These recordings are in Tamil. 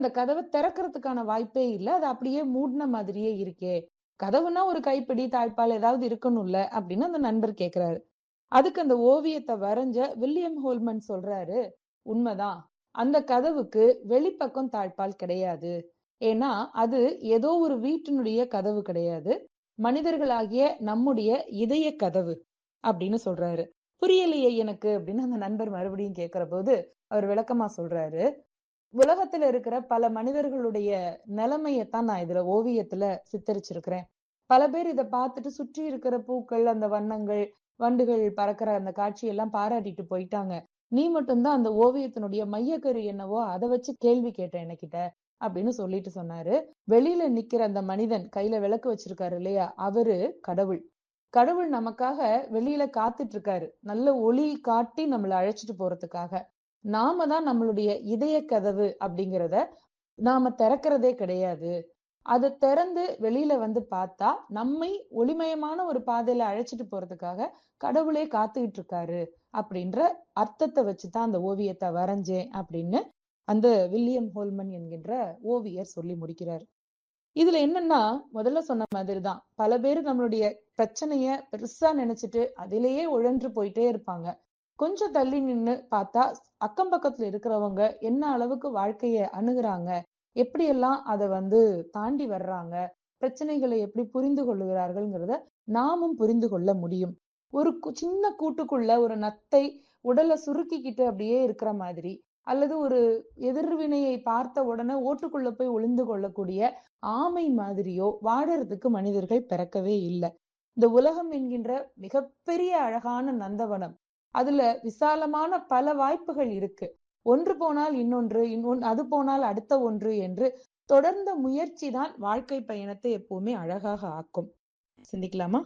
அந்த கதவை திறக்கிறதுக்கான வாய்ப்பே இல்ல அது அப்படியே மூடின மாதிரியே இருக்கே கதவுனா ஒரு கைப்பிடி தாழ்பால் ஏதாவது இருக்கணும்ல அப்படின்னு அந்த நண்பர் கேக்குறாரு அதுக்கு அந்த ஓவியத்தை வரைஞ்ச வில்லியம் ஹோல்மன் சொல்றாரு உண்மைதான் அந்த கதவுக்கு வெளிப்பக்கம் தாழ்பால் கிடையாது ஏன்னா அது ஏதோ ஒரு வீட்டினுடைய கதவு கிடையாது மனிதர்களாகிய நம்முடைய இதய கதவு அப்படின்னு சொல்றாரு புரியலையே எனக்கு அப்படின்னு அந்த நண்பர் மறுபடியும் கேக்குற போது அவர் விளக்கமா சொல்றாரு உலகத்துல இருக்கிற பல மனிதர்களுடைய நிலைமையத்தான் நான் இதுல ஓவியத்துல சித்தரிச்சிருக்கிறேன் பல பேர் இதை பார்த்துட்டு சுற்றி இருக்கிற பூக்கள் அந்த வண்ணங்கள் வண்டுகள் பறக்கிற அந்த காட்சியெல்லாம் பாராட்டிட்டு போயிட்டாங்க நீ மட்டும்தான் அந்த ஓவியத்தினுடைய மையக்கரு என்னவோ அதை வச்சு கேள்வி கேட்ட என்கிட்ட அப்படின்னு சொல்லிட்டு சொன்னாரு வெளியில நிக்கிற அந்த மனிதன் கையில விளக்கு வச்சிருக்காரு இல்லையா அவரு கடவுள் கடவுள் நமக்காக வெளியில காத்துட்டு இருக்காரு நல்ல ஒளி காட்டி நம்மளை அழைச்சிட்டு போறதுக்காக நாம தான் நம்மளுடைய இதய கதவு அப்படிங்கிறத நாம திறக்கிறதே கிடையாது அதை திறந்து வெளியில வந்து பார்த்தா நம்மை ஒளிமயமான ஒரு பாதையில அழைச்சிட்டு போறதுக்காக கடவுளே காத்துக்கிட்டு இருக்காரு அப்படின்ற அர்த்தத்தை வச்சுதான் அந்த ஓவியத்தை வரைஞ்சேன் அப்படின்னு அந்த வில்லியம் ஹோல்மன் என்கின்ற ஓவியர் சொல்லி முடிக்கிறார் இதுல என்னன்னா முதல்ல சொன்ன மாதிரிதான் பல பேர் நம்மளுடைய பிரச்சனைய பெருசா நினைச்சிட்டு அதிலேயே உழன்று போயிட்டே இருப்பாங்க கொஞ்சம் தள்ளி நின்னு பார்த்தா அக்கம் பக்கத்துல இருக்கிறவங்க என்ன அளவுக்கு வாழ்க்கைய அணுகுறாங்க எப்படியெல்லாம் அதை வந்து தாண்டி வர்றாங்க பிரச்சனைகளை எப்படி புரிந்து கொள்ளுகிறார்கள்ங்கிறத நாமும் புரிந்து கொள்ள முடியும் ஒரு சின்ன கூட்டுக்குள்ள ஒரு நத்தை உடலை சுருக்கிக்கிட்டு அப்படியே இருக்கிற மாதிரி அல்லது ஒரு எதிர்வினையை பார்த்த உடனே ஓட்டுக்குள்ள போய் ஒளிந்து கொள்ளக்கூடிய ஆமை மாதிரியோ வாழறதுக்கு மனிதர்கள் பிறக்கவே இல்லை இந்த உலகம் என்கின்ற மிகப்பெரிய அழகான நந்தவனம் அதுல விசாலமான பல வாய்ப்புகள் இருக்கு ஒன்று போனால் இன்னொன்று இன்னொன்று அது போனால் அடுத்த ஒன்று என்று தொடர்ந்த முயற்சி தான் வாழ்க்கை பயணத்தை எப்பவுமே அழகாக ஆக்கும் சிந்திக்கலாமா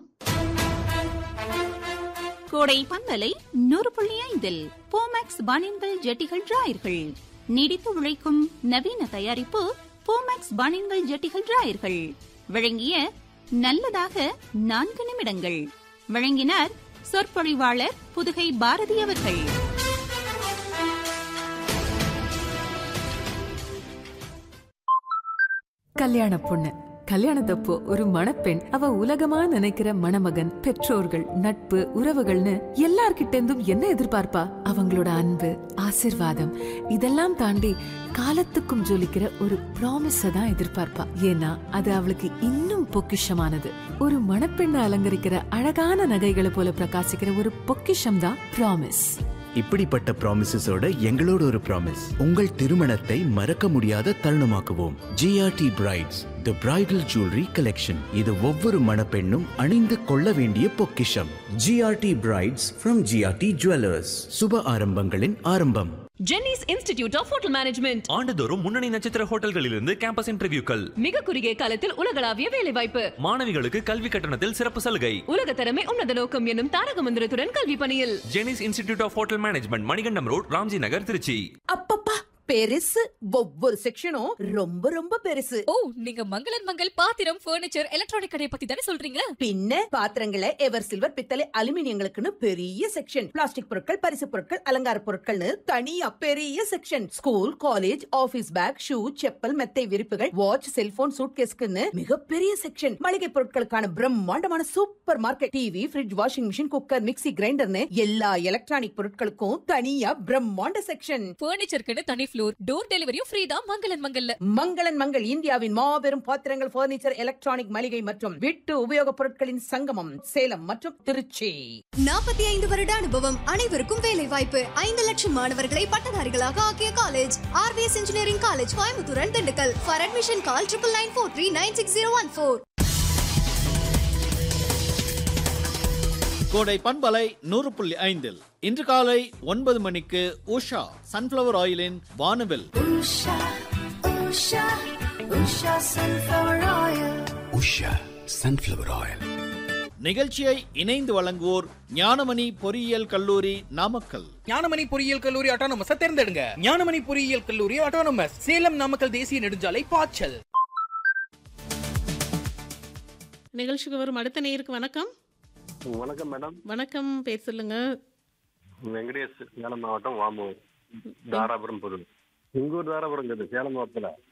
கோடை பந்தலை நூறு புள்ளி ஐந்தில் போமேக்ஸ் பானின்கள் ஜெட்டிகள் டிராயர்கள் நீடித்து உழைக்கும் நவீன தயாரிப்பு போமேக்ஸ் பானின்கள் ஜெட்டிகள் டிராயர்கள் வழங்கிய நல்லதாக நான்கு நிமிடங்கள் வழங்கினார் சொற்பொழிவாளர் புதுகை பாரதி அவர்கள் கல்யாண பொண்ணு கல்யாணத்தப்போ ஒரு மணப்பெண் அவ உலகமா நினைக்கிற மணமகன் பெற்றோர்கள் நட்பு உறவுகள்னு எல்லார்கிட்ட இருந்தும் என்ன எதிர்பார்ப்பா அவங்களோட அன்பு ஆசிர்வாதம் இதெல்லாம் தாண்டி காலத்துக்கும் ஜொலிக்கிற ஒரு ப்ராமிஸ தான் எதிர்பார்ப்பா ஏன்னா அது அவளுக்கு இன்னும் பொக்கிஷமானது ஒரு மணப்பெண்ணை அலங்கரிக்கிற அழகான நகைகளை போல பிரகாசிக்கிற ஒரு பொக்கிஷம் தான் ப்ராமிஸ் இப்படிப்பட்ட ப்ராமிசஸோட எங்களோட ஒரு ப்ராமிஸ் உங்கள் திருமணத்தை மறக்க முடியாத தருணமாக்குவோம் GRT brides the bridal jewellery collection இது ஒவ்வொரு மணப்பெண்ணும் அணிந்து கொள்ள வேண்டிய பொக்கிஷம் GRT brides from GRT jewellers சுப ஆரம்பங்களின் ஆரம்பம் Jenney's institute of hotel management ஆண்டுதோறும் முன்னணி நட்சத்திர ஹோட்டல்களிலிருந்து கேம்பஸ் இன்டர்வியூக்கள் மிக குறுகிய காலத்தில் உலகளாவிய வேலைவாய்ப்பு மாணவிகளுக்கு கல்வி கட்டணத்தில் சிறப்பு சலுகை உலக தரமே உன்னத நோக்கம் என்னும் தாரக மந்திரத்துடன் கல்வி பணியில் Jenney's institute of hotel management Manikandam road Ramji Nagar Trichy அப்பப்பா பெருசு ஒவ்வொரு செக்ஷனும் ரொம்ப ரொம்ப பெருசு ஓ நீங்க மங்களன் மங்கள் பாத்திரம் பர்னிச்சர் எலக்ட்ரானிக் கடையை பத்தி தானே சொல்றீங்க பின்ன பாத்திரங்களை எவர் சில்வர் பித்தளை அலுமினியங்களுக்குன்னு பெரிய செக்ஷன் பிளாஸ்டிக் பொருட்கள் பரிசு பொருட்கள் அலங்கார பொருட்கள்னு தனியா பெரிய section school college office bag shoe chappal மெத்தை விரிப்புகள் வாட்ச் செல்போன் சூட்கேஸ்க்குன்னு மிகப்பெரிய செக்ஷன் மளிகை பொருட்களுக்கான பிரம்மாண்டமான supermarket TV fridge washing machine cooker mixie கிரைண்டர்னு எல்லா எலக்ட்ரானிக் பொருட்களுக்கும் தனியா பிரம்மாண்ட செக்ஷன் பர்னிச்சருக்குன்னு தனி ஃப்ளோர் டோர் டெலிவரியும் ஃப்ரீ தான் மங்களன் மங்கல்ல மங்களன் மங்கள் இந்தியாவின் மாபெரும் பாத்திரங்கள் பர்னிச்சர் எலக்ட்ரானிக் மளிகை மற்றும் வீட்டு உபயோகப் பொருட்களின் சங்கமம் சேலம் மற்றும் திருச்சி நாற்பத்தி ஐந்து வருட அனுபவம் அனைவருக்கும் வேலை வாய்ப்பு ஐந்து லட்சம் மாணவர்களை பட்டதாரிகளாக ஆக்கிய college RVS engineering college Coimbatore and Dindigul for admission call triple nine four three nine six zero one four கோடை பண்பலை நூறு புள்ளி ஐந்தில் இன்று காலை ஒன்பது மணிக்கு உஷா சன்ஃப்ளவர் ஆயிலின் வானவில் உஷா சன்ஃப்ளவர் ஆயில் நிகழ்ச்சியை இணைந்து வழங்குவோர் ஞானமணி பொறியியல் கல்லூரி நாமக்கல் ஞானமணி பொறியியல் கல்லூரி ஆட்டோனமஸ் தேர்ந்தெடுங்க ஞானமணி பொறியியல் கல்லூரி ஆட்டோனமஸ் சேலம் நாமக்கல் தேசிய நெடுஞ்சாலை பாய்ச்சல் நிகழ்ச்சிக்கு வரும் அடுத்த நேருக்கு வணக்கம் வணக்கம் மேடம் வணக்கம் பேர் சொல்லுங்க வெங்கடேஷ் சேலம் மாவட்டம் வாமூர் தாராபுரம் பொருள் உங்க ஊர் தாராபுரம் சேலம் மாவட்டத்தில்